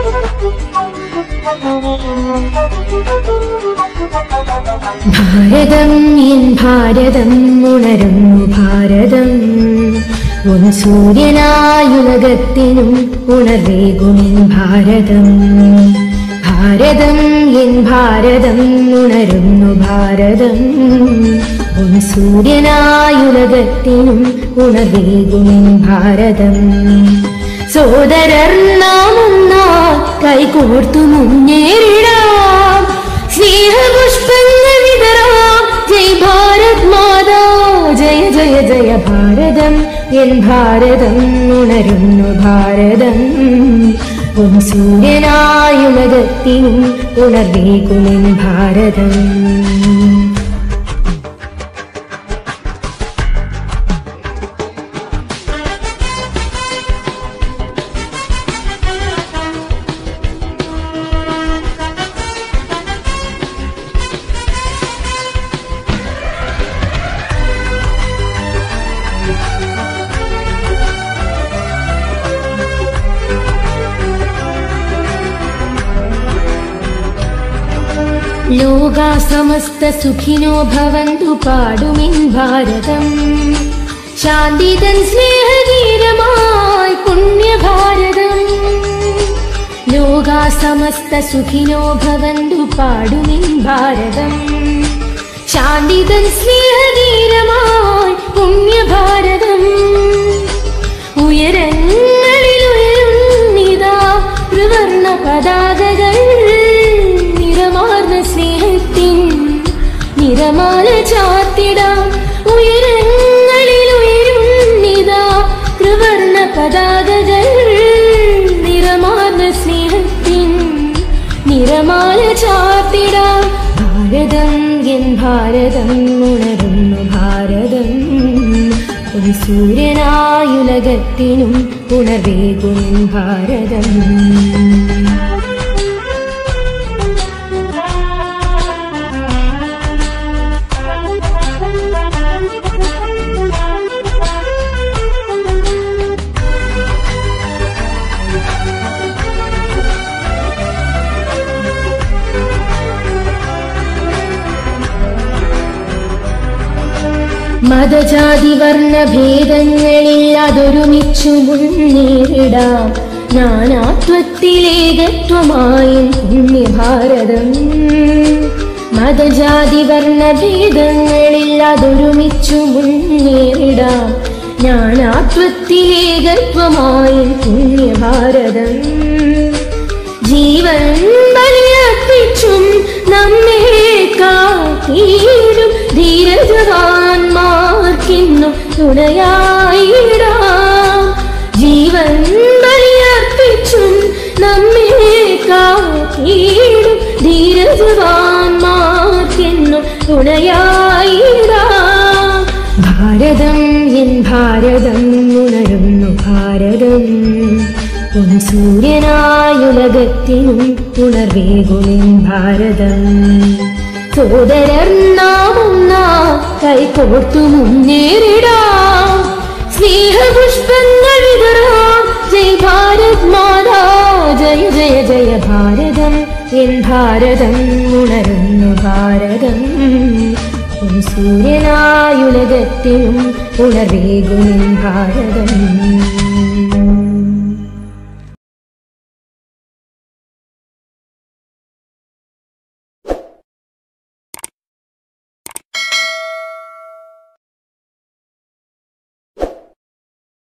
ഭാരതം എൻ ഭാരതം ഉണരുന്നു ഭാരതം ഒരു സൂര്യനായുലകത്തിനും ഉണർവേകുമിൻ ഭാരതം ഭാരതം എൻ ഭാരതം ഉണരുന്നു ഭാരതം ഒരു സൂര്യനായുലകത്തിനും ഉണർവേകുമിൻ ഭാരതം സോദരർ നാം ഒന്നായി കൈകോർത്തു മുന്നേറിടാം സ്നേഹപുഷ്പങ്ങൾ വിതറാം ജയ് ഭാരത് മാതാ ജയ ജയ ജയ ഭാരതം എൻ ഭാരതം ഉണരുന്നു ഭാരതം ഒരു സൂര്യനായുലകത്തിനും ഉണർവേകുമെൻ ഭാരതം ലോകാ സമസ്ത സുഖിനോ ഭവന്തു പാടുമിൻ ഭാരതം ശാന്തിതൻ സ്നേഹഗീരമായി പുണ്യഭാരതം ലോകാ സമസ്ത സുഖിനോ ഭവന്തു പാടുമിൻ ഭാരതം ശാന്തിതൻ സ്നേഹഗീരമായി പുണ്യഭാരതം ഉയരങ്ങളിൽ ഉയരുന്നിതാ ത്രിവർണ പതാകകൾ നിറമാർന്ന സ്നേഹത്തിൻ നിറമാല ചാത്തിടാം ഉയരങ്ങളിൽ ഉയരുന്നിതാ ത്രിവർണ പതാകകൾ നിറമാർന്ന സ്നേഹത്തിൻ നിറമാല ചാത്തിടാം ഭാരതം എൻ ഭാരതം ഉണരുന്നു ഭാരതം ഒരു സൂര്യനായുലകത്തിനും ഉണർവേകും ഭാരതം മതജാതി വർണ്ണ ഭേദങ്ങളിൽ അതൊരുമിച്ചു മുന്നേറിടാം നാനാത്വത്തിലേകത്വമായി പുണ്യഭാരതം മതജാതി വർണ്ണ ഭേദങ്ങളിൽ അതൊരുമിച്ചു മുന്നേറിടാം നാനാത്വത്തിലേകത്വമായി പുണ്യഭാരതം ജീവൻ ബലിയർപ്പിച്ചും നമ്മെ കാത്തീരും ധീരജവാന്മാർക്കിന്നും തുണയായിടാം ജീവൻ ബലിയർപ്പിച്ചും നമ്മെ കാത്തീരും ധീരജവാന്മാർക്കിന്നും തുണയായിടാം ഭാരതം എൻ ഭാരതം ഉണരുന്നു ഭാരതം ഒരു സൂര്യനായുലകത്തിനും ഉണർവേകുമിൻ ഭാരതം സോദരർ നാം ഒന്നാ കൈകോർത്തു മുന്നേറിടാം സ്നേഹപുഷ്പങ്ങൾ വിതറാം ജയ് ഭാരത് മാതാ ജയ ജയ ജയ ഭാരതം എൻ ഭാരതം ഉണരുന്നു ഭാരതം ഒരു സൂര്യനായുലകത്തിനും ഉണർവേകുമിൻ ഭാരതം